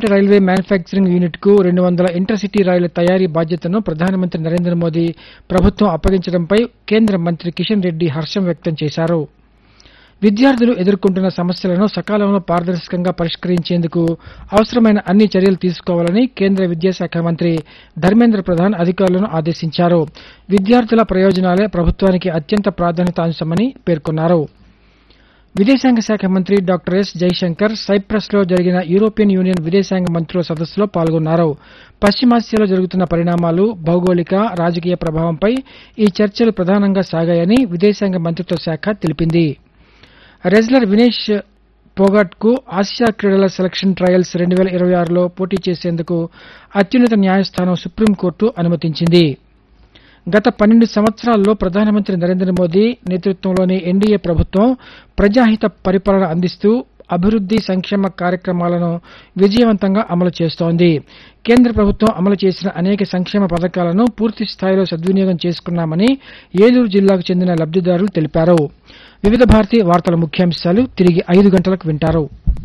Kothapeta railway manufacturing unit కు రెండు వందల ఇంటర్సిటీ రైళ్ల తయారీ బాధ్యతను ప్రధానమంత్రి నరేంద్ర మోదీ ప్రభుత్వం అప్పగించడంపై కేంద్ర మంత్రి కిషన్ రెడ్డి హర్షం వ్యక్తం చేశారు విద్యార్థులు ఎదుర్కొంటున్న సమస్యలను సకాలంలో పారదర్శకంగా పరిష్కరించేందుకు అవసరమైన అన్ని చర్యలు తీసుకోవాలని కేంద్ర విద్యాశాఖ మంత్రి ధర్మేంద్ర ప్రధాన్ అధికారులను ఆదేశించారు విద్యార్థుల ప్రయోజనాలే ప్రభుత్వానికి అత్యంత ప్రాధాన్యత అంశమని పేర్కొన్నారు విదేశాంగ శాఖ మంత్రి డాక్టర్ ఎస్ జైశంకర్ సైప్రస్ లో జరిగిన యూరోపియన్ యూనియన్ విదేశాంగ మంత్రుల సదస్సులో పాల్గొన్నారు పశ్చిమాసియాలో జరుగుతున్న పరిణామాలు భౌగోళిక రాజకీయ ప్రభావంపై ఈ చర్చలు ప్రధానంగా సాగాయని విదేశాంగ మంత్రిత్వ శాఖ తెలిపింది రెజ్లర్ వినేష్ పోగాట్ కు ఆసియా క్రీడల సెలక్షన్ ట్రయల్స్ రెండు వేల ఇరవై ఆరులో పోటీ చేసేందుకు అత్యున్నత న్యాయస్థానం సుప్రీంకోర్టు అనుమతించింది గత పన్నెండు సంవత్సరాల్లో ప్రధానమంత్రి నరేంద్ర మోదీ నేతృత్వంలోని ఎన్డీఏ ప్రభుత్వం ప్రజాహిత పరిపాలన అందిస్తూ అభివృద్ది సంక్షేమ కార్యక్రమాలను విజయవంతంగా అమలు చేస్తోంది కేంద్ర ప్రభుత్వం అమలు చేసిన అనేక సంక్షేమ పథకాలను పూర్తి స్థాయిలో సద్వినియోగం చేసుకున్నామని ఏలూరు జిల్లాకు చెందిన లబ్దిదారులు తెలిపారు వివిధ భారతి వార్తల ముఖ్యాంశాలు తిరిగి ఐదు గంటలకు వింటారు